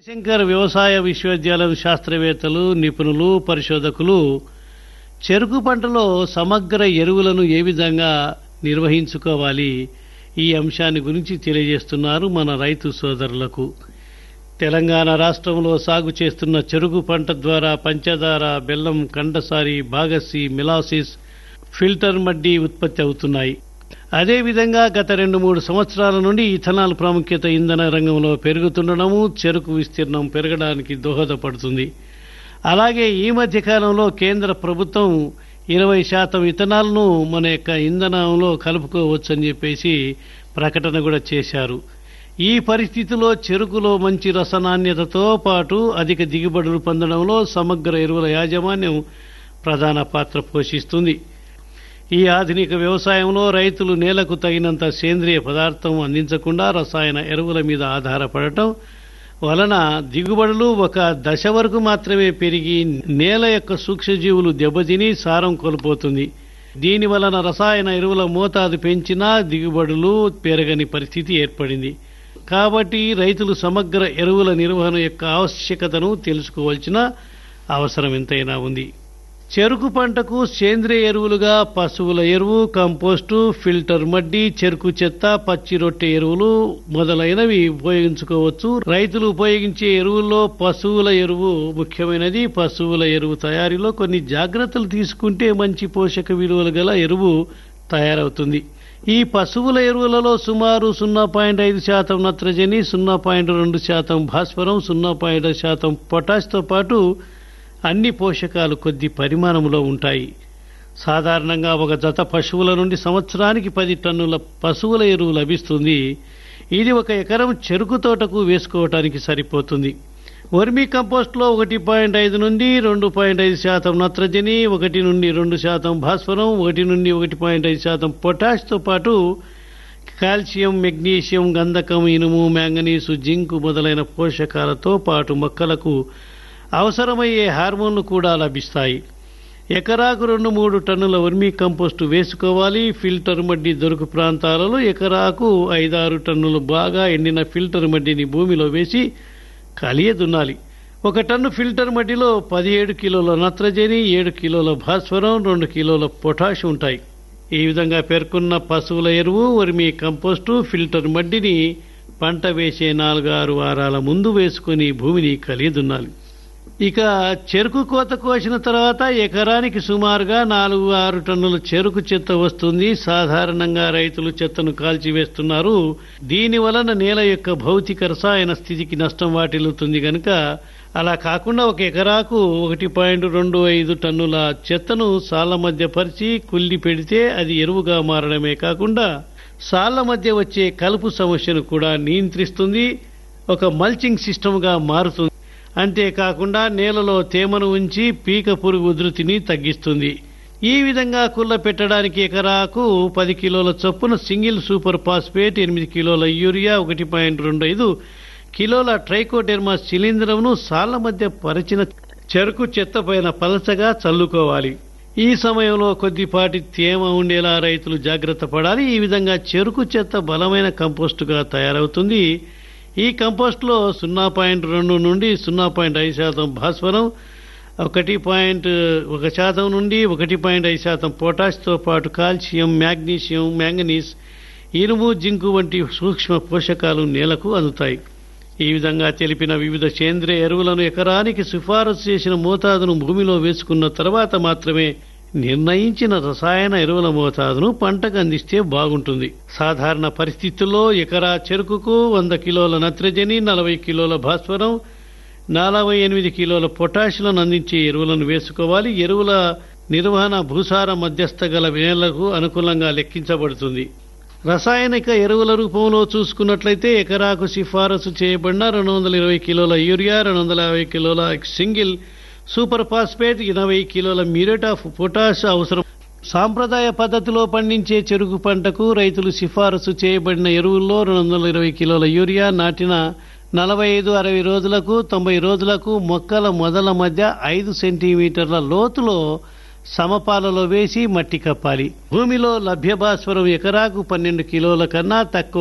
శంకర్ వ్యవసాయ విశ్వవిద్యాలయం శాస్త్రవేత్తలు నిపుణులు పరిశోధకులు చెరుకు పంటలో సమగ్ర ఎరువులను ఏ విధంగా నిర్వహించుకోవాలి ఈ అంశాన్ని గురించి తెలియజేస్తున్నారు మన రైతు సోదరులకు తెలంగాణ రాష్ట్రంలో సాగు చేస్తున్న చెరుకు పంట ద్వారా పంచదార బెల్లం కండసారి బాగసి మిలాసిస్ ఫిల్టర్ మడ్డి ఉత్పత్తి అవుతున్నాయి అదేవిధంగా గత రెండు మూడు సంవత్సరాల నుండి ఇథనాల్ ప్రాముఖ్యత ఇంధన రంగంలో పెరుగుతుండడము చెరుకు విస్తీర్ణం పెరగడానికి దోహదపడుతుంది అలాగే ఈ మధ్య కాలంలో కేంద్ర ప్రభుత్వం ఇరవై శాతం ఇథనాల్ను మన యొక్క ఇంధనంలో కలుపుకోవచ్చని చెప్పేసి ప్రకటన కూడా చేశారు ఈ పరిస్థితిలో చెరుకులో మంచి రసనాణ్యతతో పాటు అధిక దిగుబడులు పొందడంలో సమగ్ర ఎరువుల యాజమాన్యం ప్రధాన పాత్ర పోషిస్తుంది ఈ ఆధునిక వ్యవసాయంలో రైతులు నేలకు తగినంత సేంద్రియ పదార్థం అందించకుండా రసాయన ఎరువుల మీద ఆధారపడటం వలన దిగుబడులు ఒక దశ వరకు మాత్రమే పెరిగి నేల యొక్క సూక్ష్మజీవులు దెబ్బతిని సారం కోల్పోతుంది దీని వలన రసాయన ఎరువుల మోతాదు పెంచినా దిగుబడులు పెరగని పరిస్థితి ఏర్పడింది కాబట్టి రైతులు సమగ్ర ఎరువుల నిర్వహణ యొక్క ఆవశ్యకతను తెలుసుకోవాల్సిన అవసరం ఎంతైనా ఉంది చెరుకు పంటకు సేంద్రియ ఎరువులుగా పశువుల ఎరువు కంపోస్టు ఫిల్టర్ మడ్డి చెరుకు చెత్త పచ్చి రొట్టె ఎరువులు మొదలైనవి ఉపయోగించుకోవచ్చు రైతులు ఉపయోగించే ఎరువుల్లో పశువుల ఎరువు ముఖ్యమైనది పశువుల ఎరువు తయారీలో కొన్ని జాగ్రత్తలు తీసుకుంటే మంచి పోషక విలువలు గల ఎరువు తయారవుతుంది ఈ పశువుల ఎరువులలో సుమారు సున్నా పాయింట్ ఐదు శాతం నత్రజని సున్నా పాయింట్ రెండు శాతం భాస్వరం సున్నా పాయింట్ శాతం పొటాష్తో పాటు అన్ని పోషకాలు కొద్ది పరిమాణంలో ఉంటాయి సాధారణంగా ఒక జత పశువుల నుండి సంవత్సరానికి పది టన్నుల పశువుల ఎరువు లభిస్తుంది ఇది ఒక ఎకరం చెరుకు తోటకు వేసుకోవటానికి సరిపోతుంది వర్మీ కంపోస్ట్లో ఒకటి పాయింట్ ఐదు నుండి రెండు పాయింట్ ఐదు శాతం నత్రజని ఒకటి నుండి రెండు శాతం భాస్వరం ఒకటి నుండి ఒకటి పాయింట్ ఐదు శాతం పొటాష్తో పాటు కాల్షియం మెగ్నీషియం గంధకం ఇనుము మ్యాంగనీసు జింకు మొదలైన పోషకాలతో పాటు మొక్కలకు అవసరమయ్యే హార్మోన్లు కూడా లభిస్తాయి ఎకరాకు రెండు మూడు టన్నుల వర్మీ కంపోస్టు వేసుకోవాలి ఫిల్టర్ మడ్డి దొరుకు ప్రాంతాలలో ఎకరాకు ఐదారు టన్నులు బాగా ఎండిన ఫిల్టర్ మడ్డిని భూమిలో వేసి కలియ దున్నాలి ఒక టన్ను ఫిల్టర్ మడ్డిలో పదిహేడు కిలోల నత్రజని ఏడు కిలోల భాస్వరం రెండు కిలోల పొటాష్ ఉంటాయి ఈ విధంగా పేర్కొన్న పశువుల ఎరువు వర్మీ కంపోస్టు ఫిల్టర్ మడ్డిని పంట వేసే నాలుగారు వారాల ముందు వేసుకుని భూమిని కలియ దున్నాలి ఇక చెరుకు కోత కోసిన తర్వాత ఎకరానికి సుమారుగా నాలుగు ఆరు టన్నుల చెరుకు చెత్త వస్తుంది సాధారణంగా రైతులు చెత్తను కాల్చివేస్తున్నారు దీని వలన నేల యొక్క భౌతిక రసాయన స్థితికి నష్టం వాటిల్లుతుంది కనుక అలా కాకుండా ఒక ఎకరాకు ఒకటి పాయింట్ రెండు ఐదు టన్నుల చెత్తను సాళ్ల మధ్య పరిచి కుల్లి పెడితే అది ఎరువుగా మారడమే కాకుండా సాళ్ల మధ్య వచ్చే కలుపు సమస్యను కూడా నియంత్రిస్తుంది ఒక మల్చింగ్ సిస్టమ్గా మారుతుంది అంతేకాకుండా నేలలో తేమను ఉంచి పీక పురుగు ఉధృతిని తగ్గిస్తుంది ఈ విధంగా కుళ్ళ పెట్టడానికి ఎకరాకు పది కిలోల చొప్పున సింగిల్ సూపర్ ఫాస్ఫేట్ ఎనిమిది కిలోల యూరియా ఒకటి పాయింట్ రెండు ఐదు కిలోల ట్రైకోడెర్మా శిలీంధ్రంను సాళ్ల మధ్య పరిచిన చెరుకు చెత్త పైన పలచగా చల్లుకోవాలి ఈ సమయంలో కొద్దిపాటి తేమ ఉండేలా రైతులు జాగ్రత్త పడాలి ఈ విధంగా చెరుకు చెత్త బలమైన కంపోస్టుగా తయారవుతుంది ఈ కంపోస్ట్లో సున్నా పాయింట్ రెండు నుండి సున్నా పాయింట్ ఐదు శాతం భాస్వరం ఒకటి పాయింట్ ఒక శాతం నుండి ఒకటి పాయింట్ ఐదు శాతం పొటాష్తో పాటు కాల్షియం మ్యాగ్నీషియం మ్యాంగనీస్ ఇనుము జింకు వంటి సూక్ష్మ పోషకాలు నేలకు అందుతాయి ఈ విధంగా తెలిపిన వివిధ సేంద్రియ ఎరువులను ఎకరానికి సిఫారసు చేసిన మోతాదును భూమిలో వేసుకున్న తర్వాత మాత్రమే నిర్ణయించిన రసాయన ఎరువుల మోతాదును పంటకు అందిస్తే బాగుంటుంది సాధారణ పరిస్థితుల్లో ఎకరా చెరుకుకు వంద కిలోల నత్రజని నలభై కిలోల భాస్వరం నలభై ఎనిమిది కిలోల పొటాషియం అందించే ఎరువులను వేసుకోవాలి ఎరువుల నిర్వహణ భూసార మధ్యస్థ గల నేలకు అనుకూలంగా లెక్కించబడుతుంది రసాయనిక ఎరువుల రూపంలో చూసుకున్నట్లయితే ఎకరాకు సిఫారసు చేయబడిన రెండు వందల ఇరవై కిలోల యూరియా రెండు వందల యాభై కిలోల సింగిల్ సూపర్ ఫాస్ఫేట్ ఎనభై కిలోల మ్యూరేట్ ఆఫ్ పొటాష్ అవసరం సాంప్రదాయ పద్ధతిలో పండించే చెరుకు పంటకు రైతులు సిఫారసు చేయబడిన ఎరువుల్లో రెండు వందల ఇరవై కిలోల యూరియా నాటిన నలభై ఐదు అరవై రోజులకు తొంభై రోజులకు మొక్కల మొదల మధ్య ఐదు సెంటీమీటర్ల లోతులో సమపాలలో వేసి మట్టి కప్పాలి భూమిలో లభ్య భాస్వరం ఎకరాకు పన్నెండు కిలోల కన్నా తక్కువ